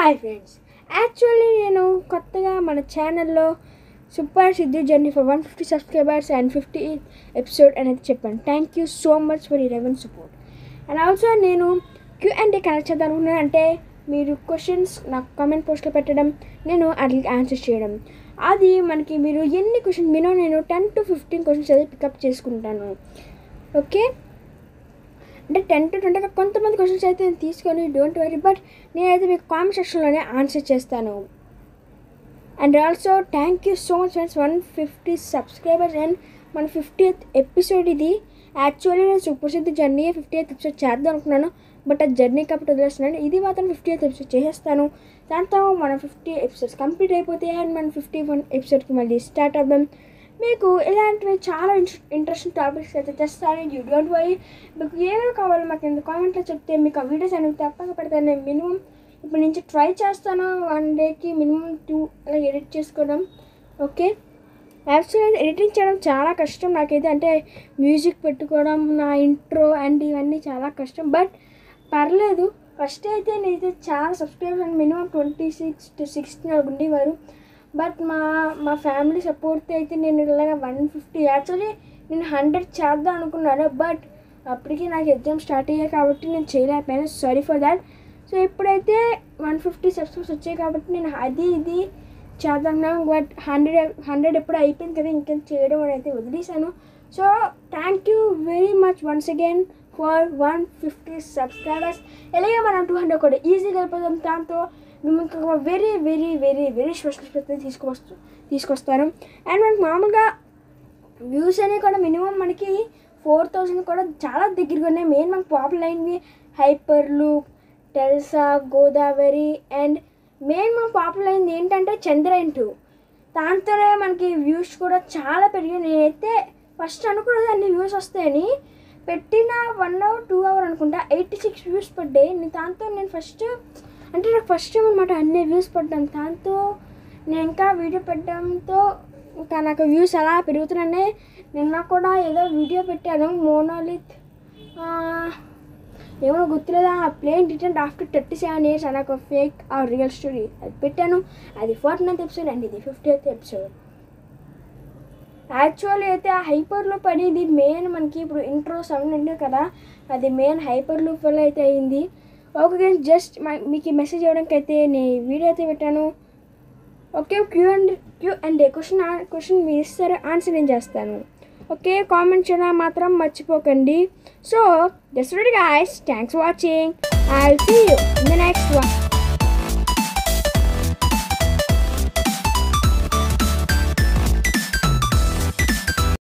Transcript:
hi friends actually నేను కొత్తగా మన ఛానల్లో super Siddhu journey for one fifty subscribers and fifty episode అనేది చెప్పాను thank you so much for ఈ రెవెన్ సపోర్ట్ అండ్ ఆల్సో నేను క్యూ అండ్ ఏ కనెక్ట్ చేద్దాం అనుకున్నాను అంటే మీరు క్వశ్చన్స్ నాకు కామెంట్ పోస్ట్లో పెట్టడం నేను వాటికి ఆన్సర్ చేయడం అది మనకి మీరు ఎన్ని క్వశ్చన్ మినిమం నేను టెన్ టు ఫిఫ్టీన్ క్వశ్చన్స్ అయితే పికప్ చేసుకుంటాను ఓకే అంటే టెన్ టు ట్వంటీ కొంతమంది క్వశ్చన్స్ అయితే నేను తీసుకొని డోంట్ వరీ బట్ నేనైతే మీకు కామెంట్ సెక్షన్లోనే ఆన్సర్ చేస్తాను and also thank you so much friends one fifty subscribers and మన ఫిఫ్టీయత్ ఎపిసోడ్ ఇది యాక్చువల్లీ నేను సుప్రసిద్ధ జర్నీ ఫిఫ్టీ ఎయిత్ ఎపిసోడ్ చేద్దాం అనుకున్నాను బట్ ఆ జర్నీ కాబట్టి వదిలేస్తున్నాను ఇది మాత్రం ఫిఫ్టీ ఎయిత్ ఎపిసోడ్ చేసేస్తాను దాంతో మన ఫిఫ్టీ ఎపిసోడ్స్ కంప్లీట్ అయిపోతాయి అండ్ మన ఫిఫ్టీ వన్ ఎపిసోడ్కి మళ్ళీ స్టార్ట్ అవుదాం మీకు ఇలాంటివి చాలా ఇంట్రెస్టింగ్ టాపిక్స్ అయితే తెస్తాను యూ డోంట్ వరీ మీకు ఏమేమి కావాలో మాకు కింద కామెంట్లో చెప్తే మీకు ఆ వీడియోస్ అనేవి తప్పక పెడతాను నేను మినిమం ఇప్పుడు నుంచి ట్రై చేస్తాను వన్ డేకి మినిమం టూ అలా ఎడిట్ చేసుకోవడం ఓకే యాక్చువల్లీ ఎడిటింగ్ చేయడం చాలా కష్టం నాకైతే అంటే మ్యూజిక్ పెట్టుకోవడం నా ఇంట్రో అండ్ ఇవన్నీ చాలా కష్టం బట్ పర్లేదు ఫస్ట్ అయితే నేనైతే చాలా subscribers minimum twenty six to sixteen ఉండేవారు బట్ మా మా ఫ్యామిలీ సపోర్ట్ అయితే నేను ఇలాగ వన్ ఫిఫ్టీ యాక్చువల్లీ నేను హండ్రెడ్ చేద్దాం అనుకున్నాను బట్ అప్పటికి నాకు ఎగ్జామ్ స్టార్ట్ అయ్యాయి కాబట్టి నేను చేయలేకపోయాను సారీ ఫర్ దాట్ సో ఇప్పుడైతే వన్ ఫిఫ్టీ సబ్స్క్రైబ్స్ వచ్చాయి కాబట్టి నేను అది ఇది చేద్దాం బట్ హండ్రెడ్ హండ్రెడ్ ఎప్పుడు అయిపోయింది కదా ఇంకేం చేయడం అని అయితే వదిలేశాను so thank you very much once again for one fifty subscribers ఎలాగే మనం టూ హండ్రెడ్ కూడా ఈజీగా అయిపోతాం దాంతో మిమ్మల్ని ఒక very very very very special special తీసుకొస్తూ తీసుకొస్తాను అండ్ మనకి మామూలుగా వ్యూస్ అనేవి కూడా మినిమం మనకి ఫోర్ థౌజండ్ కూడా చాలా దగ్గరగా ఉన్నాయి మెయిన్ మనకు పాపులర్ అయినవి హైపర్ లూప్ టెల్సా గోదావరి అండ్ మెయిన్ మనకు పాపులర్ అయింది ఏంటంటే చంద్రయన్ టూ దాంతోనే మనకి వ్యూస్ కూడా చాలా పెరిగాయి నేనైతే ఫస్ట్ అనుకున్నది అన్ని వ్యూస్ వస్తాయని పెట్టిన వన్ అవర్ టూ అవర్ అనుకుంటా ఎయిటీ సిక్స్ వ్యూస్ పడ్డాయి నేను దాంతో నేను ఫస్ట్ అంటే నాకు ఫస్ట్ టైం అనమాట అన్ని వ్యూస్ పడ్డాను దాంతో నేను ఇంకా వీడియో పెట్టడంతో ఇంకా నాకు వ్యూస్ అలా పెరుగుతున్నాయి నిన్న కూడా ఏదో వీడియో పెట్టాను మోనోలిత్ ఏమో గుర్తులేదా plane return after thirty seven years అని ఒక ఫేక్ ఆ రియల్ స్టోరీ అది పెట్టాను అది ఫోర్త్ నైన్త్ ఎపిసోడ్ అండి ఇది ఫిఫ్టీయత్ ఎపిసోడ్ యాక్చువల్లీ అయితే ఆ హైపర్లో పడేది మెయిన్ మనకి ఇప్పుడు ఇంట్రో సౌండ్ ఉంది కదా అది మెయిన్ హైపర్ లూప్ వల్ల అయితే అయింది ఓకే జస్ట్ మీకు మెసేజ్ ఇవ్వడానికి అయితే నేను వీడియో అయితే పెట్టాను okay Q and Q and question question మీరు ఇస్తారు ఆన్సర్ నేను చేస్తాను ఓకే కామెంట్ చేయడం మాత్రం మర్చిపోకండి so just guys thanks watching I see you in the next one